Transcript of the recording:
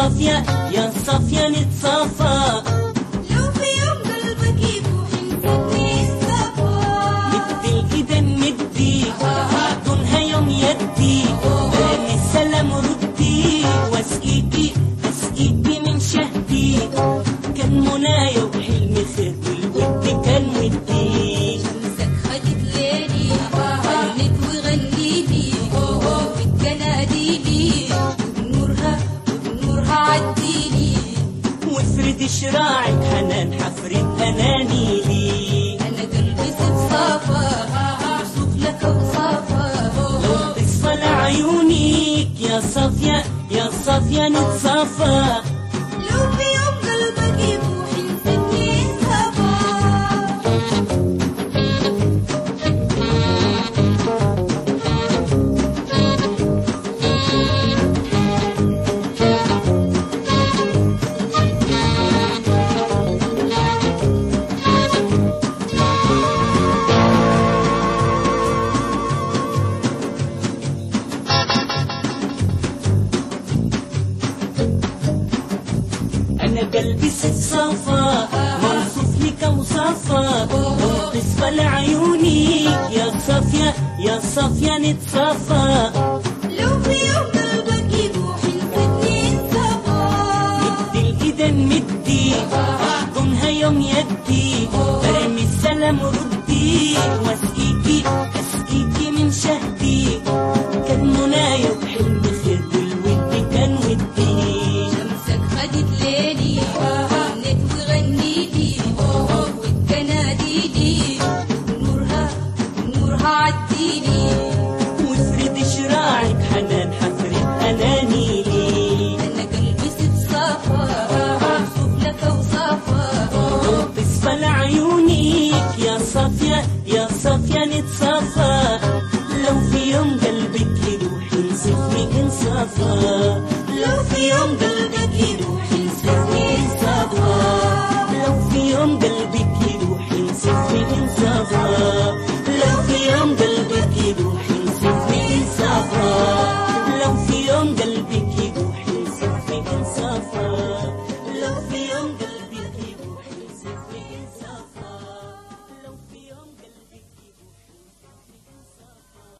صافية يا صافية نتصافى لو في يوم قلبك يبوح نسيتني صفا مدي الإيد مدي دونها يوم يدي رامي السلام ردي واسقيكي اسقيكي من شهدي كان منايا وحلمي خير والود كان ودي شمسك خدت ليلي غنت وغنيلي وبتناديلي وبنورها وبنورها عديلي وافرد شراعك حنان حفرة أنانيلي انا قلبي صفصافة وصوف لك وصافة اصفى لعيونيك يا صافية يا صافية نتصافى لو في يوم قلبك يبوح نسيتني صفا أنا قلبي ست صافى موصوف لك وصافى اصفى لعيونيك يا صافية يا صافية نتصافى لو في يوم قلبك يبوح نسيتني صفا مدي الإيد مدي احضنها يوم يدي برمي السلام ردي واسقيكي اسقيكي من شهدي كان منايا وحلمي خير والود كان ودي شمسك خدت ليلي غنت وغنيلي وبتناديلي نورها نورها عديلي وافرد شراعك حنان حفرة أنانيلي انا قلبي ست صفا وصوف لك وصافة تصفى لعيونيك يا صافية يا صافية نتصافى لو في يوم قلبك يروح ينصفني انصافى لو في يوم قلبك يروح ينصفني انصافى لو في يوم قلبك يروح ينصفني انصافى لو في يوم قلبك يروح ينصفني انصافى لو في يوم قلبك يروح ينصفني انصافى